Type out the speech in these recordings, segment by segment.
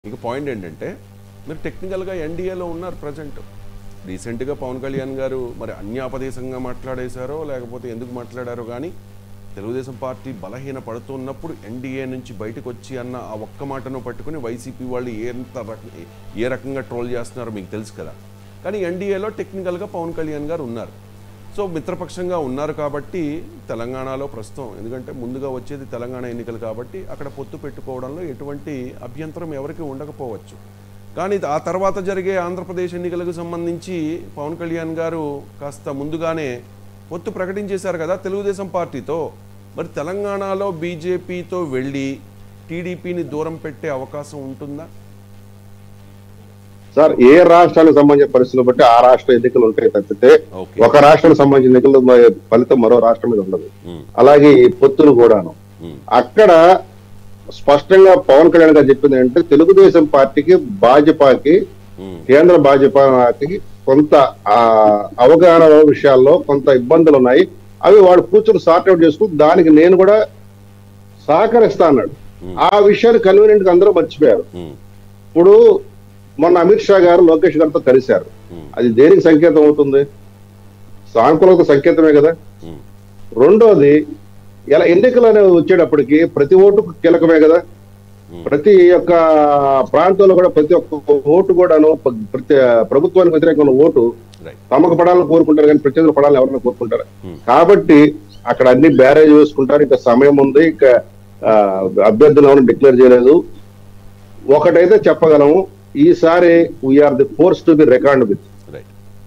ఇక పాయింట్ ఏంటంటే మీరు టెక్నికల్గా ఎన్డీఏలో ఉన్నారు ప్రజెంట్ రీసెంట్గా పవన్ కళ్యాణ్ గారు మరి అన్యాపదేశంగా మాట్లాడేశారో లేకపోతే ఎందుకు మాట్లాడారో కానీ తెలుగుదేశం పార్టీ బలహీన పడుతున్నప్పుడు ఎన్డీఏ నుంచి బయటకు వచ్చి అన్న ఆ ఒక్క మాటను పట్టుకుని వైసీపీ వాళ్ళు ఎంత రక ఏ రకంగా ట్రోల్ చేస్తున్నారో మీకు తెలుసు కదా కానీ ఎన్డీఏలో టెక్నికల్గా పవన్ కళ్యాణ్ గారు ఉన్నారు సో మిత్రపక్షంగా ఉన్నారు కాబట్టి తెలంగాణలో ప్రస్తుతం ఎందుకంటే ముందుగా వచ్చేది తెలంగాణ ఎన్నికలు కాబట్టి అక్కడ పొత్తు పెట్టుకోవడంలో ఎటువంటి అభ్యంతరం ఎవరికి ఉండకపోవచ్చు కానీ ఆ తర్వాత జరిగే ఆంధ్రప్రదేశ్ ఎన్నికలకు సంబంధించి పవన్ కళ్యాణ్ గారు కాస్త ముందుగానే పొత్తు ప్రకటించేశారు కదా తెలుగుదేశం పార్టీతో మరి తెలంగాణలో బీజేపీతో వెళ్ళి టీడీపీని దూరం పెట్టే అవకాశం ఉంటుందా సార్ ఏ రాష్ట్రానికి సంబంధించిన పరిస్థితులు బట్టి ఆ రాష్ట్ర ఎన్నికలు ఉంటాయి తప్పితే ఓకే ఒక రాష్ట్రానికి సంబంధించిన ఎన్నికలు మ- ఫలితం మరో రాష్ట్రం మీద ఉండదు ఉమ్, అలాగే ఈ పొత్తులు కూడాను ఉమ్, అక్కడ స్పష్టంగా పవన్ కళ్యాణ్ గారు చెప్పింది ఏంటంటే తెలుగుదేశం పార్టీకి భాజపాకి ఉమ్, కేంద్ర భాజపాకి కొంత ఆ, అవగాహన విషయాల్లో కొంత ఇబ్బందులు ఉన్నాయి అవి వాడు కూర్చొని సార్ట్ అవుట్ చేసుకుని దానికి నేను కూడా సహకరిస్తా అన్నాడు ఆ విషయాన్ని కన్వీనియంట్ గా అందరూ మర్చిపోయారు ఉమ్, ఇప్పుడు మొన్న అమిత్ షా గారు లోకేష్ గారితో కలిశారు ఉమ్, అది దేనికి సంకేతం అవుతుంది సానుకూలత సంకేతమే కదా ఉమ్, రెండోది ఇలా ఎన్నికలు అనేవి వచ్చేటప్పటికి ప్రతి ఓటు కీలకమే కదా Hmm. ప్రతి ఒక్క ప్రాంతంలో కూడా ప్రతి ఒక్క ఓటు కూడాను ప- ప్రతి ప్రభుత్వానికి వ్యతిరేకమైన ఓటు రైట్ తమకు పడాలని కోరుకుంటారు కానీ ప్రత్యర్థులు పడాలని ఎవరైనా కోరుకుంటారు Hmm. కాబట్టి అక్కడ అన్ని బ్యారేజ్ వేసుకుంటారు ఇంకా సమయం ఉంది ఇంకా ఆ, అభ్యర్థులు ఎవరు డిక్లేర్ చేయలేదు ఒకటైతే చెప్పగలము ఈసారి we are the force to be record with right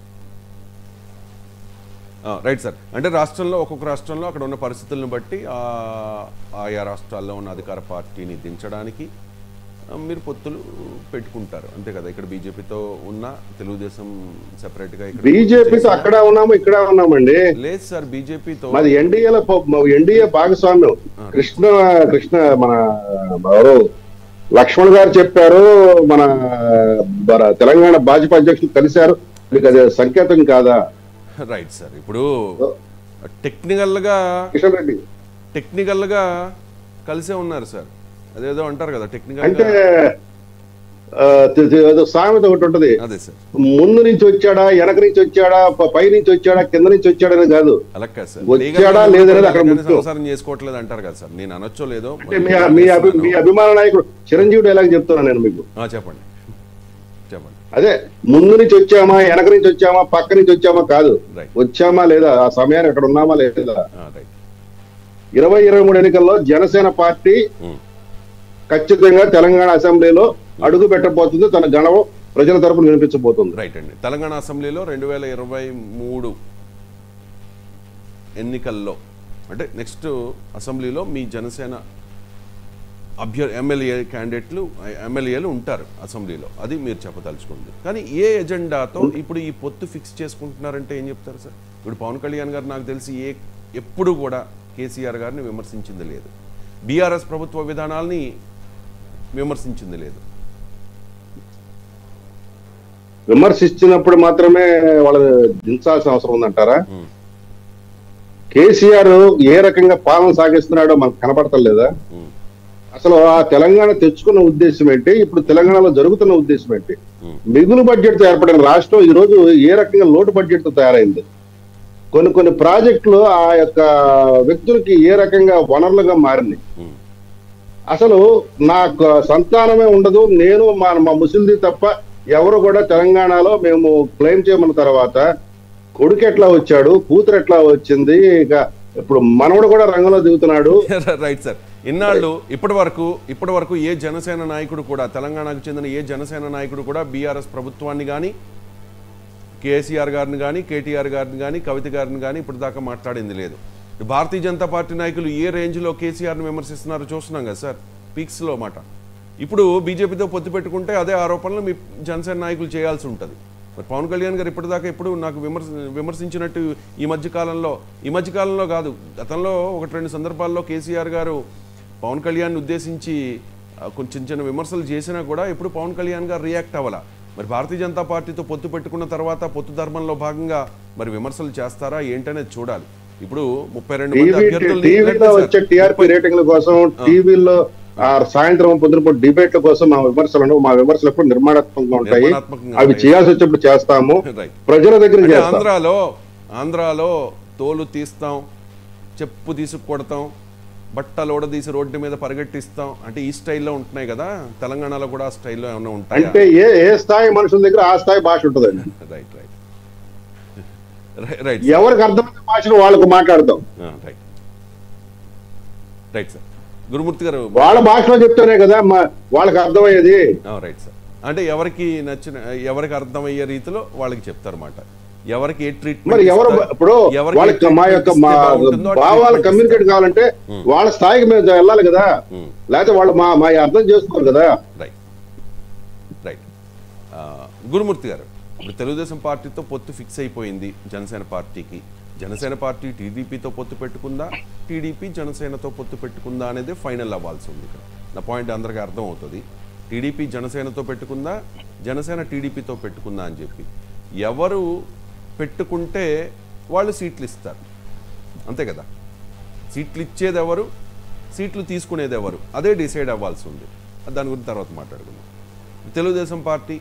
ఆ, రైట్ సార్ అంటే రాష్ట్రంలో ఒక్కొక్క రాష్ట్రంలో అక్కడ ఉన్న పరిస్థితులను బట్టి ఆ, ఆయా రాష్ట్రాల్లో ఉన్న అధికార పార్టీని దించడానికి ఆ, మీరు పొత్తులు పెట్టుకుంటారు అంతే కదా ఇక్కడ బీజేపీతో ఉన్న తెలుగుదేశం సెపరేట్గా ఇక్కడ బీజేపీతో చేసిన- అక్కడ ఉన్నాము ఇక్కడ ఉన్నామండి లేదు సార్ బీజేపీతో మాది ఎన్డీఏలో ఎన్డీఏ భాగస్వామ్యం కృష్ణ కృష్ణ మన ఎవరు లక్ష్మణ్ గారు చెప్పారు మన మన తెలంగాణ భాజపా అధ్యక్షులు కలిశారు మీకు అది సంకేతం కాదా రైట్ సార్ ఇప్పుడు టెక్నికల్గా కిషన్ రెడ్డి టెక్నికల్గా కలిసే ఉన్నారు సార్ అదేదో అంటారు కదా అంటే టెక్నికల్గా ఆ, తి- తి- ఏదో సామెత ఒకటి ఉంటది అదే సార్ ముందు నుంచి వచ్చాడా వెనక నుంచి వచ్చాడా ప- పై నుంచి వచ్చాడా కింద నుంచి వచ్చాడని కాదు అలా కాదు సార్ వచ్చాడా లీగల్గా లేదనేది అక్కడ కానీ ముఖ్యం. సంసారం చేసుకోవట్లేదు అంటారు కదా సార్ నేను అనొచ్చో లేదో అంటే మీ మీ అభి- మీ అభిమాన నాయకుడు చిరంజీవి డైలాగ్ చెప్తున్నాను నేను మీకు ఆ, చెప్పండి చెప్పండి అదే ముందు నుంచి వచ్చామా వెనక నుంచి వచ్చామా పక్క నుంచి వచ్చామా కాదు రైట్ వచ్చామా లేదా ఆ సమయానికి అక్కడ ఉన్నామా లేదా రైట్ ఇరవై ఇరవై మూడు ఎన్నికల్లో జనసేన పార్టీ ఖచ్చితంగా తెలంగాణ అసెంబ్లీలో అడుగు పెట్టబోతుంది తన గణం ప్రజల తరపున వినిపించబోతుంది రైట్ అండి తెలంగాణ అసెంబ్లీలో రెండు వేల ఇరవై మూడు ఎన్నికల్లో అంటే నెక్స్ట్ అసెంబ్లీలో మీ జనసేన అభ్యర్ ఎమ్మెల్యే క్యాండిడేట్లు ఎమ్మెల్యేలు ఉంటారు అసెంబ్లీలో అది మీరు చెప్పదలుచుకుంది కానీ ఏ ఎజెండాతో ఇప్పుడు ఈ పొత్తు ఫిక్స్ చేసుకుంటున్నారంటే ఏం చెప్తారు సార్ ఇప్పుడు పవన్ కళ్యాణ్ గారు నాకు తెలిసి ఏ ఎప్పుడు కూడా కేసీఆర్ గారిని విమర్శించింది లేదు బీఆర్ఎస్ ప్రభుత్వ విధానాల్ని విమర్శించింది లేదు విమర్శించినప్పుడు మాత్రమే వాళ్ళని దించాల్సిన అవసరం ఉందంటారా ఉమ్, కేసీఆర్ ఏ రకంగా పాలన సాగిస్తున్నాడో మనకు కనపడతలేదా ఉమ్, అసలు ఆ తెలంగాణ తెచ్చుకున్న ఉద్దేశం ఏంటి ఇప్పుడు తెలంగాణలో జరుగుతున్న ఉద్దేశం ఏంటి ఉమ్, మిగులు బడ్జెట్ తో ఏర్పడిన రాష్ట్రం ఈ రోజు ఏ రకంగా లోటు బడ్జెట్ తో తయారైంది కొన్ని కొన్ని ప్రాజెక్టులు ఆ యొక్క వ్యక్తులకి ఏ రకంగా వనరులుగా మారింది ఉమ్. అసలు నాకు సంతానమే ఉండదు నేను మా మా ముసిల్ది తప్ప ఎవరు కూడా తెలంగాణలో మేము క్లెయిమ్ చేయమన్న తర్వాత కొడుకు ఎట్లా వచ్చాడు కూతురు ఎట్లా వచ్చింది ఇక ఇప్పుడు మనవడు కూడా రంగంలో దిగుతున్నాడు రైట్ సార్ ఇన్నాళ్ళు ఇప్పటి వరకు ఇప్పటి వరకు ఏ జనసేన నాయకుడు కూడా తెలంగాణకు చెందిన ఏ జనసేన నాయకుడు కూడా బీఆర్ఎస్ ప్రభుత్వాన్ని కానీ కేసీఆర్ గారిని కానీ కేటీఆర్ గారిని కానీ కవిత గారిని కానీ ఇప్పుడు దాకా మాట్లాడింది లేదు భారతీయ జనతా పార్టీ నాయకులు ఏ రేంజ్లో కేసీఆర్ని విమర్శిస్తున్నారో చూస్తున్నాం కదా సార్ పీక్స్లో మాట ఇప్పుడు బీజేపీతో పొత్తు పెట్టుకుంటే అదే ఆరోపణలు మీ జనసేన నాయకులు చేయాల్సి ఉంటుంది మరి పవన్ కళ్యాణ్ గారు ఇప్పటిదాకా ఎప్పుడు నాకు విమర్శ విమర్శించినట్టు ఈ మధ్య కాలంలో ఈ మధ్య కాలంలో కాదు గతంలో ఒకటి రెండు సందర్భాల్లో కేసీఆర్ గారు పవన్ కళ్యాణ్ ఉద్దేశించి ఆ, కొంచెం చిన్న విమర్శలు చేసినా కూడా ఇప్పుడు పవన్ కళ్యాణ్ గారు రియాక్ట్ అవ్వాల మరి భారతీయ జనతా పార్టీతో పొత్తు పెట్టుకున్న తర్వాత పొత్తు ధర్మంలో భాగంగా మరి విమర్శలు చేస్తారా ఏంటనేది చూడాలి ఇప్పుడు ముప్పై రెండు మంది టీవీ అభ్యర్థుల్ని టీవీలో లేదు సార్, వచ్చే టీఆర్పీ రేటింగ్ల కోసం టీవీలో ఆ సాయంత్రం పొద్దునపూట డిబేట్ల కోసం మా విమర్శలు ఉండవు మా విమర్శలు ఎప్పుడు నిర్మాణాత్మకంగా ఉంటాయి నిర్మాణాత్మకంగా అవి ఉంటాయి. చేయాల్సి వచ్చినప్పుడు చేస్తాము రైట్ ప్రజల దగ్గర అంటే చేస్తాం ఆంధ్రాలో ఆంధ్రాలో తోలు తీస్తాం చెప్పు తీసుకు కొడతాం బట్టలు తీసి రోడ్డు మీద పరిగెట్టిస్తాం అంటే ఈ స్టైల్లో ఉంటున్నాయి కదా తెలంగాణలో కూడా ఆ స్టైల్లో ఏమైనా ఉంటాయా అంటే ఏ ఏ స్థాయి మనుషుల దగ్గర ఆ స్థాయి భాష ఉంటుందండి రైట్ రైట్ రైట్ ఎవరికి అర్థమైన భాషను వాళ్ళకు మాట్లాడతాం రైట్ రైట్ సార్ గురుమూర్తి గారు వాళ్ళ భాషలో చెప్తేనే కదా మా- వాళ్ళకి అర్థమయ్యేది రైట్ సార్ అంటే ఎవరికి నచ్చిన ఎవరికి అర్థమయ్యే రీతిలో వాళ్ళకి చెప్తారన్నమాట ఎవరికి ఏ ట్రీట్మెంట్ మరి ఎవరు ఇప్పుడు వాళ్ళకి మా యొక్క మా భావాలు కమ్యూనికేట్ కావాలంటే వాళ్ళ స్థాయికి మీద వెళ్ళాలి కదా లేకపోతే వాళ్ళు మా మా అర్థం చేసుకోరు కదా రైట్ రైట్ ఆ, గురుమూర్తి గారు ఇప్పుడు తెలుగుదేశం పార్టీతో పొత్తు ఫిక్స్ అయిపోయింది జనసేన పార్టీకి జనసేన పార్టీ టీడీపీతో పొత్తు పెట్టుకుందా టీడీపీ జనసేనతో పొత్తు పెట్టుకుందా అనేది ఫైనల్ అవ్వాల్సి ఉంది ఇక్కడ నా పాయింట్ అందరికీ అర్థం అవుతుంది టీడీపీ జనసేనతో పెట్టుకుందా జనసేన టీడీపీతో పెట్టుకుందా అని చెప్పి ఎవరు పెట్టుకుంటే వాళ్ళు సీట్లు ఇస్తారు అంతే కదా సీట్లు ఇచ్చేది ఎవరు సీట్లు తీసుకునేది ఎవరు అదే డిసైడ్ అవ్వాల్సి ఉంది దాని గురించి తర్వాత మాట్లాడుకుందాం తెలుగుదేశం పార్టీ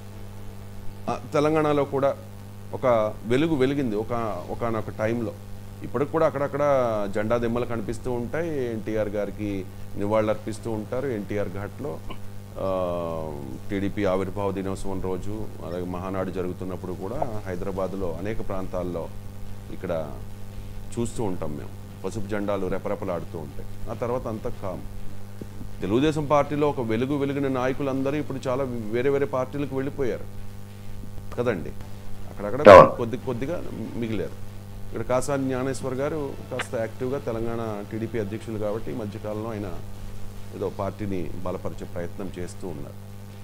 ఆ, తెలంగాణలో కూడా ఒక వెలుగు వెలిగింది ఒక ఒకనొక టైంలో ఇప్పటికి కూడా అక్కడక్కడ జెండా దిమ్మలు కనిపిస్తూ ఉంటాయి ఎన్టీఆర్ గారికి నివాళులర్పిస్తూ ఉంటారు ఎన్టీఆర్ ఘాట్లో ఆ, టీడీపీ ఆవిర్భావ దినోత్సవం రోజు అలాగే మహానాడు జరుగుతున్నప్పుడు కూడా హైదరాబాద్లో అనేక ప్రాంతాల్లో ఇక్కడ చూస్తూ ఉంటాం మేము పసుపు జెండాలు రెపరెపలాడుతూ ఉంటాయి ఆ తర్వాత అంత కామ్ తెలుగుదేశం పార్టీలో ఒక వెలుగు వెలిగిన నాయకులందరూ ఇప్పుడు చాలా వేరే వేరే పార్టీలకు వెళ్ళిపోయారు కదండి అక్కడక్కడ అవును. కొద్ది కొద్దిగా మిగిలారు ఇక్కడ కాసాని జ్ఞానేశ్వర్ గారు కాస్త యాక్టివ్గా తెలంగాణ టీడీపీ అధ్యక్షులు కాబట్టి ఈ మధ్యకాలంలో ఆయన ఏదో పార్టీని బలపరిచే ప్రయత్నం చేస్తూ ఉన్నారు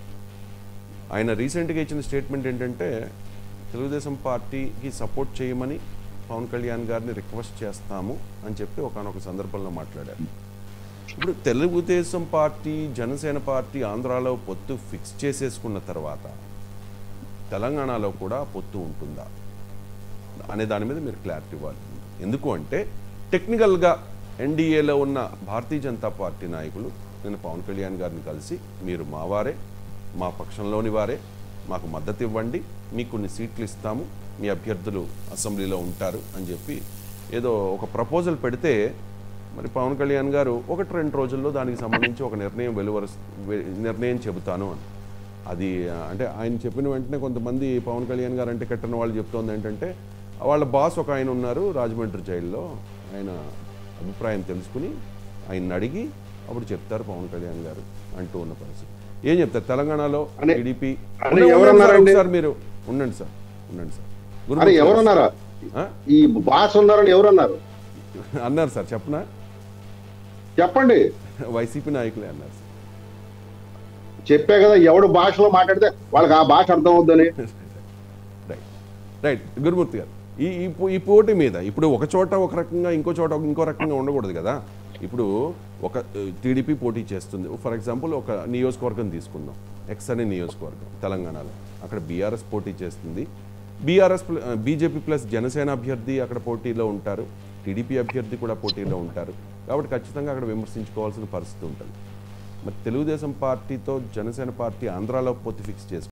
ఆయన రీసెంట్గా ఇచ్చిన స్టేట్మెంట్ ఏంటంటే తెలుగుదేశం పార్టీకి సపోర్ట్ చేయమని పవన్ కళ్యాణ్ గారిని రిక్వెస్ట్ చేస్తాము అని చెప్పి ఒకనొక సందర్భంలో మాట్లాడారు ఇప్పుడు తెలుగుదేశం పార్టీ జనసేన పార్టీ ఆంధ్రాలో పొత్తు ఫిక్స్ చేసేసుకున్న తర్వాత తెలంగాణలో కూడా పొత్తు ఉంటుందా అనే దాని మీద మీరు క్లారిటీ ఇవ్వాలి ఎందుకు అంటే టెక్నికల్గా ఎన్డీఏలో ఉన్న భారతీయ జనతా పార్టీ నాయకులు నేను పవన్ కళ్యాణ్ గారిని కలిసి మీరు మా వారే మా పక్షంలోని వారే మాకు మద్దతు ఇవ్వండి మీకు కొన్ని సీట్లు ఇస్తాము మీ అభ్యర్థులు అసెంబ్లీలో ఉంటారు అని చెప్పి ఏదో ఒక ప్రపోజల్ పెడితే మరి పవన్ కళ్యాణ్ గారు ఒకటి రెండు రోజుల్లో దానికి సంబంధించి ఒక నిర్ణయం వెలువరు నిర్ణయం చెబుతాను అని అది ఆ, అంటే ఆయన చెప్పిన వెంటనే కొంతమంది పవన్ కళ్యాణ్ గారు అంటే కట్టిన వాళ్ళు చెప్తోంది ఏంటంటే వాళ్ళ బాస్ ఒక ఆయన ఉన్నారు రాజమండ్రి జైల్లో ఆయన అభిప్రాయం తెలుసుకుని ఆయన అడిగి అప్పుడు చెప్తారు పవన్ కళ్యాణ్ గారు అంటూ ఉన్న పరిస్థితి ఏం చెప్తారు తెలంగాణలో అనే- టీడీపీ అనే ఉండండి, ఎవరు ఉండండి సార్, అన్నారండి? ఒకసారి మీరు ఉండండి సార్ ఉండండి సార్ అరే గురుమూర్తి గారు. ఎవరన్నారా ఆ? ఈ భాష ఉన్నారని ఎవరన్నారు అన్నారు సార్ చెప్పనా చెప్పండి వైసీపీ నాయకులే అన్నారు సార్ చెప్పే కదా ఎవడు భాషలో మాట్లాడితే వాళ్ళకి ఆ భాష అర్థం అవుద్దని రైట్ రైట్ గురుమూర్తి గారు ఈ ఈ పో- ఈ పోటీ మీద ఇప్పుడు ఒక చోట ఒక రకంగా ఇంకో చోట ఇంకో రకంగా ఉండకూడదు కదా ఇప్పుడు ఒక టీడీపీ పోటీ చేస్తుంది ఫర్ ఎగ్జాంపుల్ ఒక నియోజకవర్గం తీసుకుందాం ఎక్స్ అనే నియోజకవర్గం తెలంగాణలో అక్కడ బీఆర్ఎస్ పోటీ చేస్తుంది బీఆర్ఎస్ బీజేపీ ప్లస్ జనసేన అభ్యర్థి అక్కడ పోటీలో ఉంటారు టీడీపీ అభ్యర్థి కూడా పోటీలో ఉంటారు కాబట్టి ఖచ్చితంగా అక్కడ విమర్శించుకోవాల్సిన పరిస్థితి ఉంటుంది మరి తెలుగుదేశం పార్టీతో జనసేన పార్టీ ఆంధ్రాలో పొత్తు ఫిక్స్ చేసుకుంది